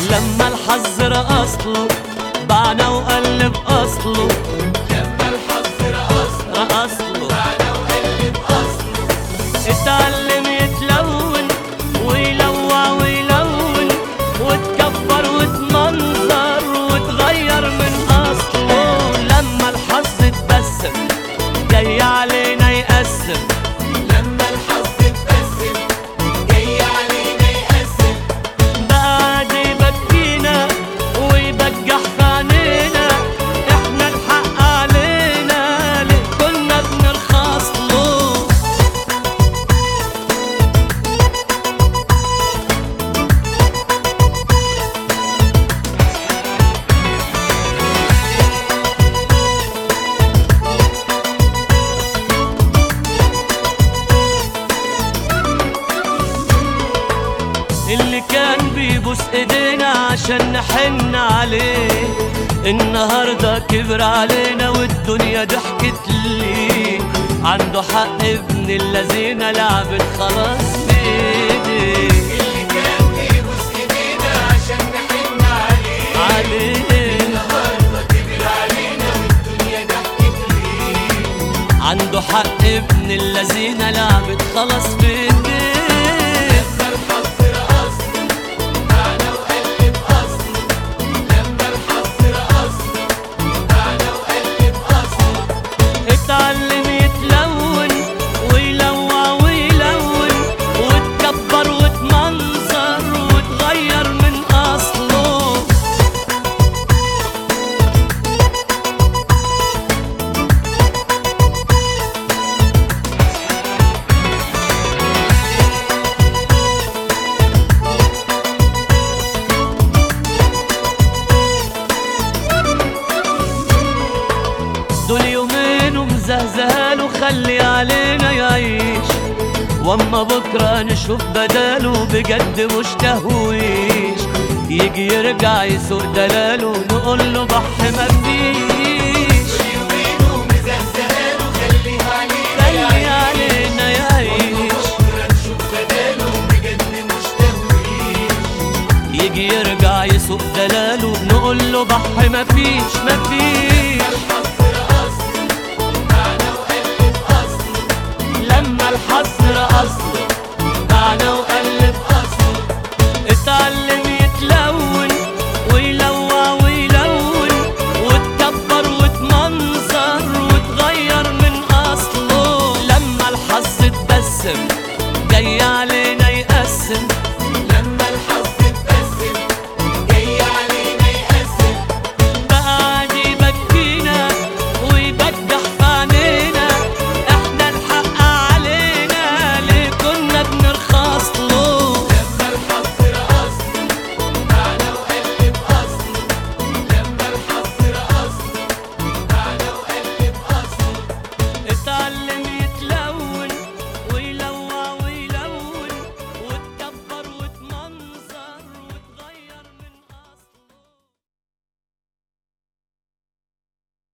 لما الحظ رقصله بعنا وقلب اصله لما الحظ رقصنا رقصله معنا وقلب أصله اتعلم يتلون ويلوع ويلون وتكبر وتمنظر وتغير من اصله لما الحظ اتبسم جاي علينا يقسم لما الحظ اتبسم جاي علينا يقسم بقى قاعد يبكينا ويبجح في عينينا احنا الحق علينا ليه كنا بنرخص له اللي كان بيبوس ايدينا عشان نحن عليه النهارده كبر علينا والدنيا ضحكت ليه عنده حق ابن اللذينه لعبت خلاص بايديه اللي كان بيبوس ايدينا عشان نحن عليه عليه النهارده كبر علينا والدنيا ضحكت ليه عنده حق ابن اللذينه لعبت خلاص بايديه لما الحظ رقصنا معنا وقلب أصله لما الحظ رقصنا معنا وقلب أصله اتعلم يتلون ويلوع ويلون وتكبر وتمنظر وتغير من اصله دول يومين ومزهزهاله خلي علينا يعيش واما بكره نشوف بداله بجد مش تهويش يجي يرجع يسوق دلاله نقول له بح مفيش يومين ومزهزهاله خليها علينا خلي علينا يعيش بكرة نشوف بداله بجد مش تهويش يجي يرجع يسوق دلاله نقول له بح مفيش مفيش الحظ رقصنا معنا وقلب أصله لما الحظ رقصله معنا وقلب أصله اتعلم